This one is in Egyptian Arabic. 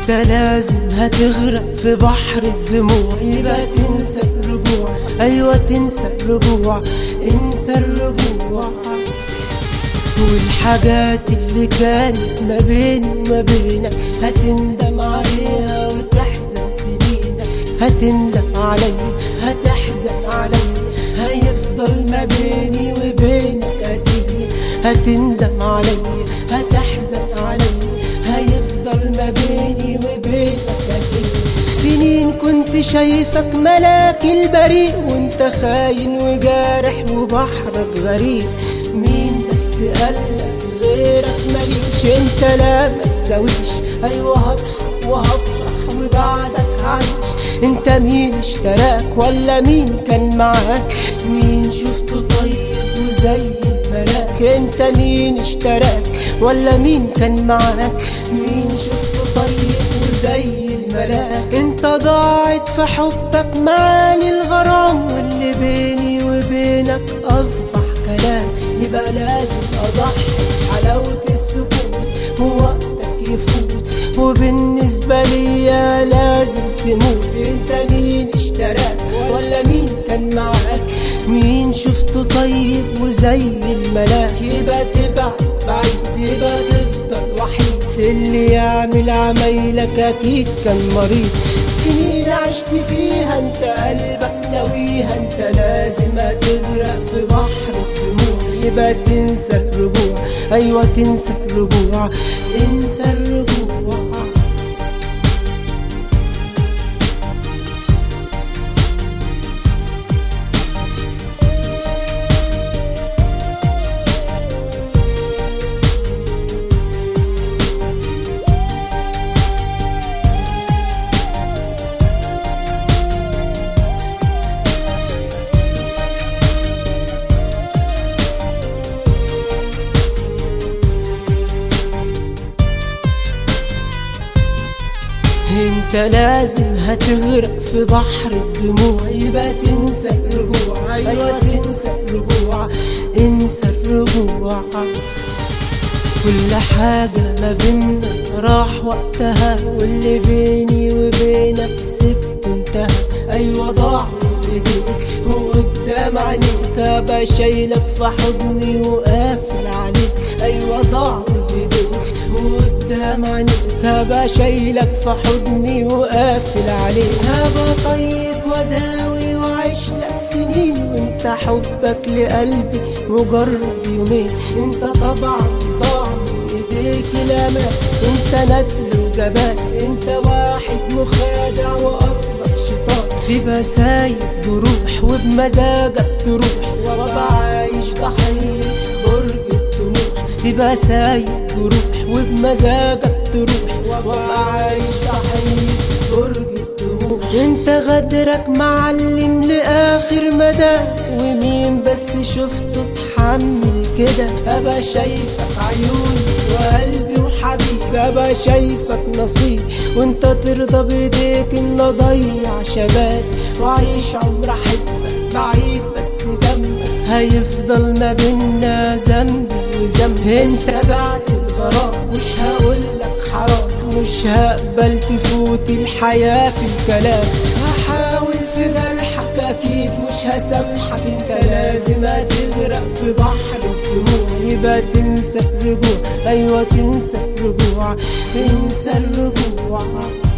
انت لازم هتغرق في بحر الدموع يبقى تنسى الرجوع ايوه تنسى الرجوع انسى الرجوع والحاجات اللي كانت ما بيني وما بينك هتندم عليها وتحزن سنينك هتندم علي هتحزن علي هيفضل ما بيني وبينك أسير هتندم علي هتحزن علي هيفضل ما بيني وبينك أسير سنين كنت شايفك ملاك البريء وانت خاين وجارح وبحرك غريب مين بس قالك غيرك ماليش انت لا ما تساويش ايوه هضحك وهفرح وبعدك عايش انت مين اشتراك ولا مين كان معاك مين شفته طيب وزي الملاك انت مين اشتراك ولا مين كان معاك مين شفته طيب وزي الملاك انت ضاعت في حبك معاني الغرام واللي بيني وبينك اصبح كلام يبقى لازم اضحي حلاوة السكوت ووقتك يفوت وبالنسبة ليا لازم تموت انت مين اشتراك ولا مين كان معاك مين شفته طيب وزي الملاك يبقى تبعد بعيد يبقى تفضل وحيد اللي يعمل عمايلك اكيد كان مريض سنين عشت فيها انت قلبك ناويها انت لازم هتغرق في بحر الدموع يبقى تنسى الرجوع ايوه تنسى الرجوع انسى الرجوع انت لازم هتغرق في بحر الدموع يبقى تنسى الرجوع ايوه تنسى الرجوع انسى الرجوع كل حاجة ما بينا راح وقتها واللي بيني وبينك سبت انتهى ايوه ضاع من ايديك وقدام عينيك ابقى شايلك في حضني وقافل عليك ايوه ضاع من ايديك وقدام عينيك هبقى شايلك في حضني وقافل عليك هبقى طيب وداوي وعيش لك سنين وانت حبك لقلبي مجرد يومين انت طبعا ضاع من ايديك الامان انت ندل وجبان انت واحد مخادع واصلك شيطان تبقى سايب جروح وبمزاجك تروح وابقى عايش ضحيه برج الطموح تبقى سايب جروح وبمزاجك تروح وابقى عايش ضحيه برج الطموح انت غدرك معلم لاخر مدى ومين بس شفته اتحمل كده ابقى شايفك عيوني وقلبي وحبيبي ابقى شايفك نصيب وانت ترضى بايديك ان اضيع شباب واعيش عمر احبك بعيد بس دمك هيفضل ما بينا ذنبي وذنب انت بعد الغرام مش هقولك حرام مش هقبل تفوت الحياة في الكلام هحاول في جرحك اكيد مش هسامحك انت لازم هتغرق في بحر الدموع يبقى تنسى الرجوع ايوه تنسى الرجوع تنسى الرجوع